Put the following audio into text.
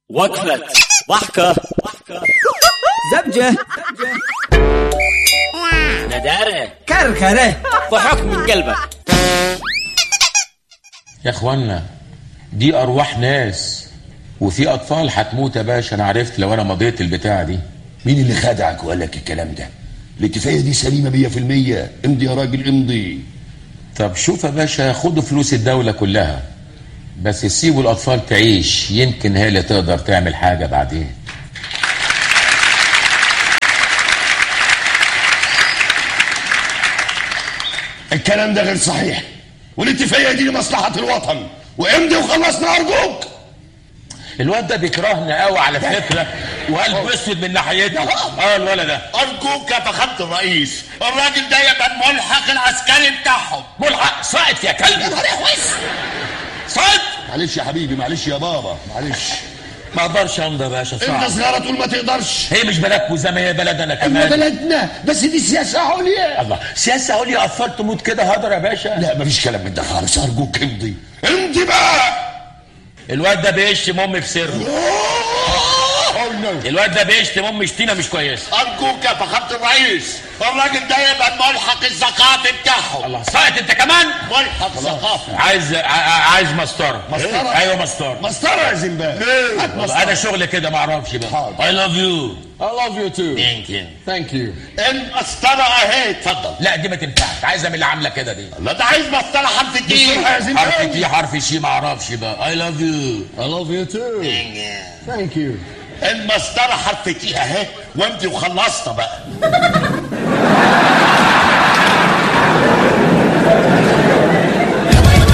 وقفة ضحكة زبجة ندارة كركرة ضحك من قلبك يا اخوانا دي ارواح ناس وفي اطفال هتموت يا باشا انا عرفت لو انا مضيت البتاعه دي مين اللي خدعك وقال لك الكلام ده الاتفاقيه دي سليمه 100% امضي يا راجل امضي طب شوف يا باشا خدوا فلوس الدوله كلها بس سيبوا الاطفال تعيش يمكن هي اللي تقدر تعمل حاجه بعدين الكلام ده غير صحيح والاتفاقيه دي لمصلحه الوطن وامضي وخلصنا ارجوك الواد ده بيكرهنا قوي على فكره وقلب اسود من ناحيته اه الولد ده أرجوك يا فخامة الرئيس الراجل ده يبقى الملحق العسكري بتاعهم ملحق ساقط يا كلب ساقط معلش يا حبيبي معلش يا بابا معلش ما اقدرش امضي يا باشا انت صعب صغيره طول ما تقدرش هي مش بلدكم زي ما هي بلدنا احنا كمان بلدنا بس دي سياسه عليا الله سياسه عليا اطفال تموت كده هدر يا باشا لا مفيش كلام من ده خالص ارجوك امضي امضي بقى الواد ده بيشتم امي في سره الواد ده بيشتم امي شتيمه مش كويسه أرجوك يا فخامة الرئيس الراجل ده يبقى الملحق الثقافي بتاعهم الله ساقط انت كمان ملحق ثقافي عايز ع- ع- عايز مسطره مسطرة؟ ايوه مسطره مسطره يا زنبال هات والله مسطره انا شغل كده ما اعرفش بقى حاضر. I love you I love you too. Thank you Thank you. المسطرة أهي اتفضل لا دي ما تنفعش عايزه من اللي عامله كده دي لا ده عايز مسطرة حرف الدين بسرعه يا حرف زنبال تي حرف شي ما اعرفش بقى I love you I love you too. Thank you. المسطرة حرف تي أهي وامضي وخلصنا بقى